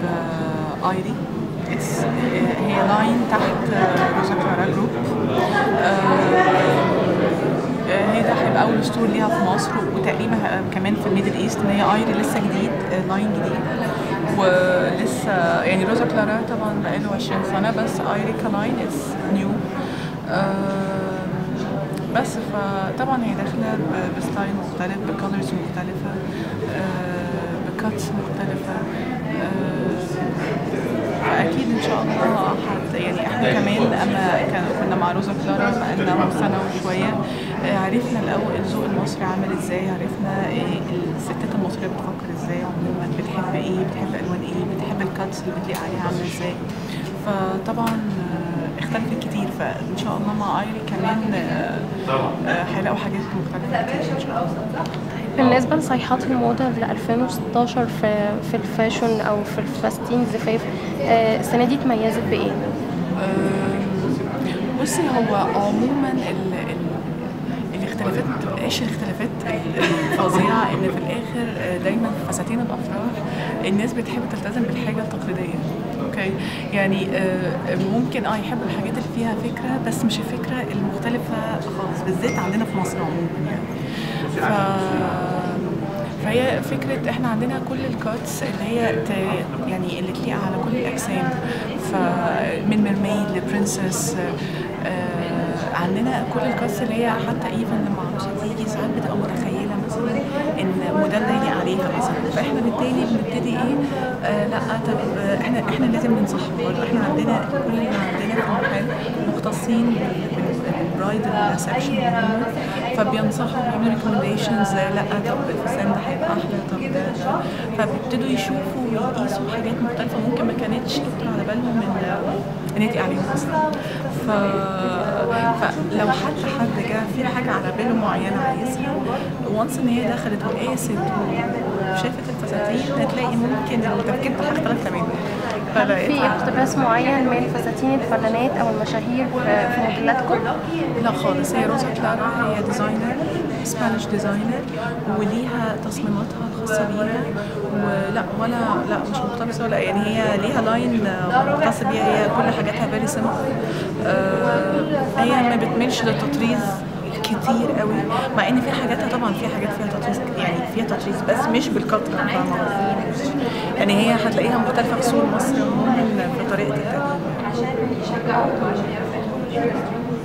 آه، ايري It's- هي لاين تحت آه، روزا كلارا جروب آه، هي ده هيبقى اول ستور ليها في مصر وتقريبا ه- كمان في الميدل ايست ان هي ايري لسه جديد آه، لاين جديد ولسه يعني روزا كلارا طبعا بقاله 20 سنه بس ايري كلاين از نيو بس فطبعا هي داخله ب- بستايل مختلف بكالرز مختلفه آه، بكاتس مختلفه آه، فاكيد ان شاء الله حت يعني احنا كمان اما كان كنا مع روزا كلارا بقالنا سنه وشويه آه، عرفنا الاول الذوق المصري عامل ازاي عرفنا إيه الستات المصريه بتفكر ازاي عموما بتحب ايه بتحب الوان ايه بتحب الكاتس اللي بتليق عليها عامله ازاي فطبعا آه، اختلفت كتير فان شاء الله مع ايري كمان آه، آه، هيلاقوا حاجات مختلفه كتير ان شاء الله بالنسبة لصيحات الموضة ل 2016 في في الفاشن أو في الفساتين الزفاف آه، السنة دي اتميزت بإيه؟ أم، بصي هو عموما ال ال الاختلافات ما بتبقاش الاختلافات الفظيعه ان في الاخر آه، دايما في فساتين الافراح الناس بتحب تلتزم بالحاجه التقليديه اوكي يعني آه، ممكن اه يحبوا الحاجات اللي فيها فكره بس مش الفكره المختلفه خالص بالذات عندنا في مصر عموما يعني ف فهي فكرة احنا عندنا كل الكاتس اللي هي ت... يعني اللي تليق على كل الأجسام فمن ميرميد لبرنسس آه عندنا كل الكاتس اللي هي حتى ايفن لما عروسة تيجي ساعات بتبقى متخيلة مثلا ان موديل ده يليق عليها مثلا فاحنا بالتالي بنبتدي ايه آه لا طب احنا احنا لازم ننصحهم برضه احنا عندنا كل اللي عندنا في المحل مختصين بال- بال- بالبرايدل سكشن عموما فبينصحوا بيعملوا ريكومنديشنز لا طب الفستان ده هيبقى احلى طب ده ده فبيبتدوا يشوفوا ويقيسوا حاجات مختلفه ممكن ما كانتش تخطر على بالهم من ان يتقي عليهم اصلا ف... فلو حتى حد جه في حاجه على باله معينه عايزها وانس ان هي دخلت وقاست وشافت الفساتين هتلاقي ممكن التفكير بتاعها اختلف تماما هل فبقيت في اقتباس معين من فساتين الفنانات أو المشاهير في في موديلاتكم؟ لا خالص هي روزا كلارا هي ديزاينر سبانيش ديزاينر وليها تصميماتها الخاصة بيها ولا ولا لا مش مقتبسة ولا يعني هي ليها لاين مختص بيها هي كل حاجاتها فيري سيمبل هي ما بتميلش للتطريز كتير قوي مع ان في حاجاتها طبعا في حاجات فيها تطريز يعني فيها تطريز بس مش بالكتر فاهمة قصدي؟ يعني هي هتلاقيها مختلفة في سوق مصر عموما في طريقة التقديم